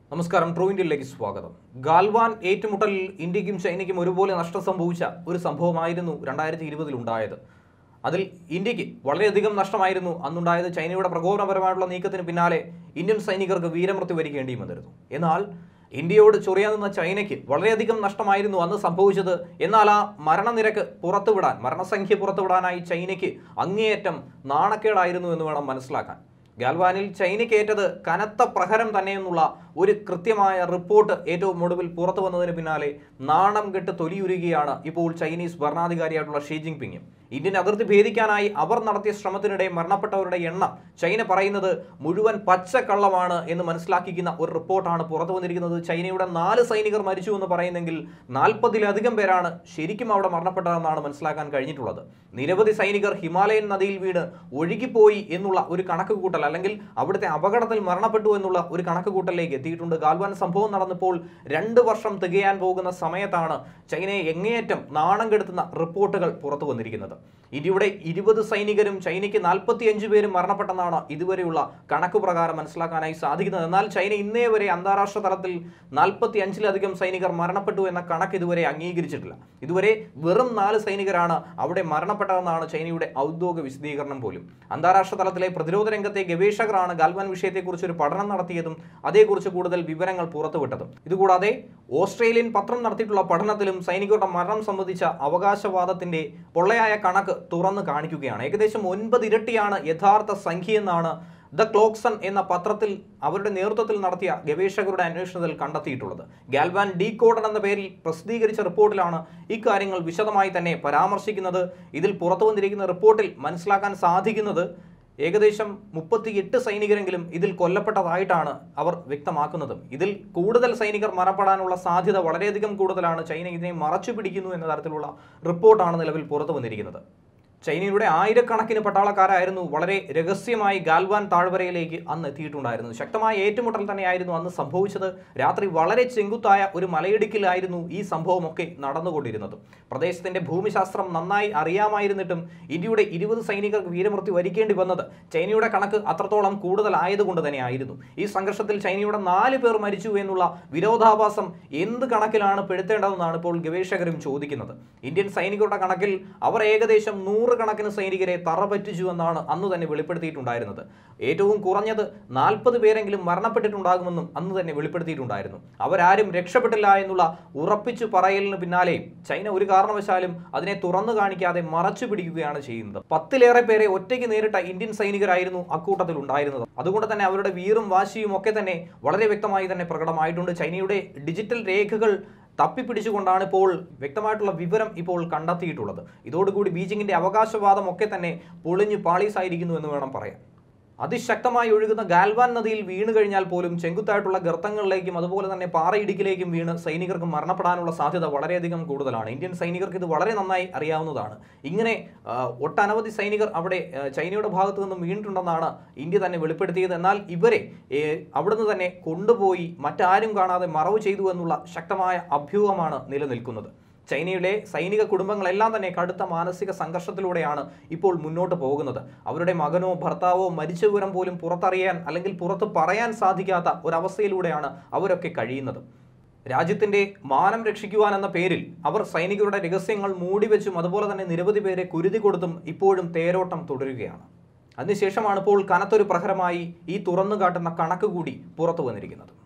നമസ്കാരം ട്രൂ ഇന്ത്യയിലേക്ക് സ്വാഗതം ഗാൽവാൻ ഏറ്റുമുട്ടലിൽ ഇന്ത്യക്കും ചൈനയ്ക്കും ഒരുപോലെ നഷ്ടം സംഭവിച്ച ഒരു സംഭവമായിരുന്നു രണ്ടായിരത്തി ഇരുപതിൽ ഉണ്ടായത് അതിൽ ഇന്ത്യക്ക് വളരെയധികം നഷ്ടമായിരുന്നു അന്നുണ്ടായത് ചൈനയുടെ പ്രകോപനപരമായിട്ടുള്ള നീക്കത്തിന് പിന്നാലെ ഇന്ത്യൻ സൈനികർക്ക് വീരമൃത്യു വരിക്കേണ്ടിയും വന്നിരുന്നു എന്നാൽ ഇന്ത്യയോട് ചൊറിയാൻ നിന്ന ചൈനയ്ക്ക് വളരെയധികം നഷ്ടമായിരുന്നു അന്ന് സംഭവിച്ചത് എന്നാൽ ആ മരണനിരക്ക് പുറത്തുവിടാൻ മരണസംഖ്യ പുറത്തുവിടാനായി ചൈനയ്ക്ക് അങ്ങേയറ്റം നാണക്കേടായിരുന്നു എന്ന് വേണം മനസ്സിലാക്കാൻ ഗാൽവാനിൽ ചൈനയ്ക്കേറ്റത് കനത്ത പ്രഹരം തന്നെയെന്നുള്ള ഒരു കൃത്യമായ റിപ്പോർട്ട് ഏറ്റവും ഒടുവിൽ പുറത്തു വന്നതിന് പിന്നാലെ നാണം കെട്ട് തൊലിയുരുകയാണ് ഇപ്പോൾ ചൈനീസ് ഭരണാധികാരിയായിട്ടുള്ള ഷീ ജിൻപിങ് ഇന്ത്യൻ അതിർത്തി ഭേദിക്കാനായി അവർ നടത്തിയ ശ്രമത്തിനിടെ മരണപ്പെട്ടവരുടെ എണ്ണം ചൈന പറയുന്നത് മുഴുവൻ പച്ചക്കള്ളമാണ് എന്ന് മനസ്സിലാക്കിക്കുന്ന ഒരു റിപ്പോർട്ടാണ് പുറത്തു വന്നിരിക്കുന്നത് ചൈനയുടെ നാല് സൈനികർ മരിച്ചു എന്ന് പറയുന്നെങ്കിൽ നാൽപ്പതിലധികം പേരാണ് ശരിക്കും അവിടെ മരണപ്പെട്ടതെന്നാണ് മനസ്സിലാക്കാൻ കഴിഞ്ഞിട്ടുള്ളത് നിരവധി സൈനികർ ഹിമാലയൻ നദിയിൽ വീണ് ഒഴുകിപ്പോയി എന്നുള്ള ഒരു കണക്ക് കൂട്ടൽ അല്ലെങ്കിൽ അവിടുത്തെ അപകടത്തിൽ മരണപ്പെട്ടു എന്നുള്ള ഒരു കണക്ക് കൂട്ടലിലേക്ക് എത്തിയിട്ടുണ്ട് ഗാൽവാൻ സംഭവം നടന്നപ്പോൾ രണ്ട് വർഷം തികയാൻ പോകുന്ന സമയത്താണ് ചൈനയെ എങ്ങേയറ്റം നാണം കെടുത്തുന്ന റിപ്പോർട്ടുകൾ പുറത്തു വന്നിരിക്കുന്നത് ഇന്ത്യയുടെ ഇരുപത് സൈനികരും ചൈനയ്ക്ക് നാൽപ്പത്തിയഞ്ച് പേരും മരണപ്പെട്ടെന്നാണ് ഇതുവരെയുള്ള കണക്ക് പ്രകാരം മനസ്സിലാക്കാനായി സാധിക്കുന്നത് എന്നാൽ ചൈന ഇന്നേ വരെ അന്താരാഷ്ട്ര തലത്തിൽ നാൽപ്പത്തി അഞ്ചിലധികം സൈനികർ മരണപ്പെട്ടു എന്ന കണക്ക് ഇതുവരെ അംഗീകരിച്ചിട്ടില്ല ഇതുവരെ വെറും നാല് സൈനികരാണ് അവിടെ മരണപ്പെട്ടതെന്നാണ് ചൈനയുടെ ഔദ്യോഗിക വിശദീകരണം പോലും അന്താരാഷ്ട്ര തലത്തിലെ പ്രതിരോധ രംഗത്തെ ഗവേഷകരാണ് ഗാൽവാൻ വിഷയത്തെക്കുറിച്ച് ഒരു പഠനം നടത്തിയതും അതേക്കുറിച്ച് കൂടുതൽ വിവരങ്ങൾ പുറത്തുവിട്ടതും ഇതുകൂടാതെ ഓസ്ട്രേലിയൻ പത്രം നടത്തിയിട്ടുള്ള പഠനത്തിലും സൈനികരുടെ മരണം സംബന്ധിച്ച അവകാശവാദത്തിന്റെ പൊള്ളയായ കണക്ക് തുറന്നു കാണിക്കുകയാണ് ഏകദേശം ഒൻപത് ഇരട്ടിയാണ് യഥാർത്ഥ സംഖ്യ എന്നാണ് ദ ക്ലോക്സൺ എന്ന പത്രത്തിൽ അവരുടെ നേതൃത്വത്തിൽ നടത്തിയ ഗവേഷകരുടെ അന്വേഷണത്തിൽ കണ്ടെത്തിയിട്ടുള്ളത് ഗാൽവാൻ ഡീ കോഡൻ എന്ന പേരിൽ പ്രസിദ്ധീകരിച്ച റിപ്പോർട്ടിലാണ് ഇക്കാര്യങ്ങൾ വിശദമായി തന്നെ പരാമർശിക്കുന്നത് ഇതിൽ പുറത്തു വന്നിരിക്കുന്ന റിപ്പോർട്ടിൽ മനസ്സിലാക്കാൻ സാധിക്കുന്നത് ഏകദേശം മുപ്പത്തിയെട്ട് സൈനികരെങ്കിലും ഇതിൽ കൊല്ലപ്പെട്ടതായിട്ടാണ് അവർ വ്യക്തമാക്കുന്നതും ഇതിൽ കൂടുതൽ സൈനികർ മരണപ്പെടാനുള്ള സാധ്യത വളരെയധികം കൂടുതലാണ് ചൈന ഇതിനെ മറച്ചു പിടിക്കുന്നു എന്ന തരത്തിലുള്ള റിപ്പോർട്ടാണ് നിലവിൽ പുറത്തു വന്നിരിക്കുന്നത് ചൈനയുടെ ആയിരക്കണക്കിന് പട്ടാളക്കാരായിരുന്നു വളരെ രഹസ്യമായി ഗാൽവാൻ താഴ്വരയിലേക്ക് അന്ന് എത്തിയിട്ടുണ്ടായിരുന്നത് ശക്തമായ ഏറ്റുമുട്ടൽ തന്നെയായിരുന്നു അന്ന് സംഭവിച്ചത് രാത്രി വളരെ ചെങ്കുത്തായ ഒരു മലയിടുക്കിലായിരുന്നു ഈ സംഭവമൊക്കെ നടന്നുകൊണ്ടിരുന്നത് പ്രദേശത്തിന്റെ ഭൂമിശാസ്ത്രം നന്നായി അറിയാമായിരുന്നിട്ടും ഇന്ത്യയുടെ ഇരുപത് സൈനികർക്ക് വീരമൃത്യു വരിക്കേണ്ടി വന്നത് ചൈനയുടെ കണക്ക് അത്രത്തോളം കൂടുതലായതുകൊണ്ട് തന്നെയായിരുന്നു ഈ സംഘർഷത്തിൽ ചൈനയുടെ നാല് പേർ മരിച്ചു എന്നുള്ള വിരോധാഭാസം എന്ത് കണക്കിലാണ് പെടുത്തേണ്ടതെന്നാണ് ഇപ്പോൾ ഗവേഷകരും ചോദിക്കുന്നത് ഇന്ത്യൻ സൈനികരുടെ കണക്കിൽ അവർ ഏകദേശം നൂറുകണക്കിന് സൈനികരെ തറപറ്റിച്ചു എന്നാണ് അന്ന് തന്നെ വെളിപ്പെടുത്തിയിട്ടുണ്ടായിരുന്നത് ഏറ്റവും കുറഞ്ഞത് നാൽപ്പത് പേരെങ്കിലും മരണപ്പെട്ടിട്ടുണ്ടാകുമെന്നും അന്ന് തന്നെ വെളിപ്പെടുത്തിയിട്ടുണ്ടായിരുന്നു അവരാരും രക്ഷപ്പെട്ടില്ല എന്നുള്ള ഉറപ്പിച്ചു പറയലിന് പിന്നാലെ ചൈന ഒരു കാരണവശാലും അതിനെ തുറന്നു കാണിക്കാതെ മറച്ചു പിടിക്കുകയാണ് ചെയ്യുന്നത് പത്തിലേറെ പേരെ ഒറ്റയ്ക്ക് നേരിട്ട ഇന്ത്യൻ സൈനികരായിരുന്നു അക്കൂട്ടത്തിൽ ഉണ്ടായിരുന്നത് അതുകൊണ്ട് തന്നെ അവരുടെ വീറും വാശിയും ഒക്കെ തന്നെ വളരെ വ്യക്തമായി തന്നെ പ്രകടമായിട്ടുണ്ട് ചൈനയുടെ ഡിജിറ്റൽ രേഖകൾ തപ്പിപ്പിടിച്ചുകൊണ്ടാണ് ഇപ്പോൾ വ്യക്തമായിട്ടുള്ള വിവരം ഇപ്പോൾ കണ്ടെത്തിയിട്ടുള്ളത് ഇതോടുകൂടി ബീജിങ്ങിന്റെ അവകാശവാദം ഒക്കെ തന്നെ പൊളിഞ്ഞു പാളീസായിരിക്കുന്നു എന്ന് വേണം പറയാൻ അതിശക്തമായി ഒഴുകുന്ന ഗാൽവാൻ നദിയിൽ വീണ് കഴിഞ്ഞാൽ പോലും ചെങ്കുത്തായിട്ടുള്ള ഗർത്തങ്ങളിലേക്കും അതുപോലെ തന്നെ പാറയിടുക്കിലേക്കും വീണ് സൈനികർക്ക് മരണപ്പെടാനുള്ള സാധ്യത വളരെയധികം കൂടുതലാണ് ഇന്ത്യൻ സൈനികർക്ക് ഇത് വളരെ നന്നായി അറിയാവുന്നതാണ് ഇങ്ങനെ ആ, ഒട്ടനവധി സൈനികർ അവിടെ ആ, ചൈനയുടെ ഭാഗത്തു നിന്നും വീണിട്ടുണ്ടെന്നാണ് ഇന്ത്യ തന്നെ വെളിപ്പെടുത്തിയത് എന്നാൽ ഇവരെ ഏ, അവിടുന്ന് തന്നെ കൊണ്ടുപോയി മറ്റാരും കാണാതെ മറവ് ചെയ്തു എന്നുള്ള ശക്തമായ അഭ്യൂഹമാണ് നിലനിൽക്കുന്നത് ചൈനയിലെ സൈനിക കുടുംബങ്ങളെല്ലാം തന്നെ കടുത്ത മാനസിക സംഘർഷത്തിലൂടെയാണ് ഇപ്പോൾ മുന്നോട്ട് പോകുന്നത് അവരുടെ മകനോ ഭർത്താവോ മരിച്ച വിവരം പോലും പുറത്തറിയാൻ അല്ലെങ്കിൽ പുറത്ത് പറയാൻ സാധിക്കാത്ത ഒരവസ്ഥയിലൂടെയാണ് അവരൊക്കെ കഴിയുന്നത് രാജ്യത്തിന്റെ മാനം രക്ഷിക്കുവാൻ എന്ന പേരിൽ അവർ സൈനികരുടെ രഹസ്യങ്ങൾ മൂടിവെച്ചും അതുപോലെ തന്നെ നിരവധി പേരെ കുരുതി കൊടുത്തും ഇപ്പോഴും തേരോട്ടം തുടരുകയാണ് അതിനുശേഷമാണ് ഇപ്പോൾ കനത്തൊരു പ്രഹരമായി ഈ തുറന്നു കാട്ടുന്ന കണക്ക് കൂടി പുറത്തു വന്നിരിക്കുന്നത്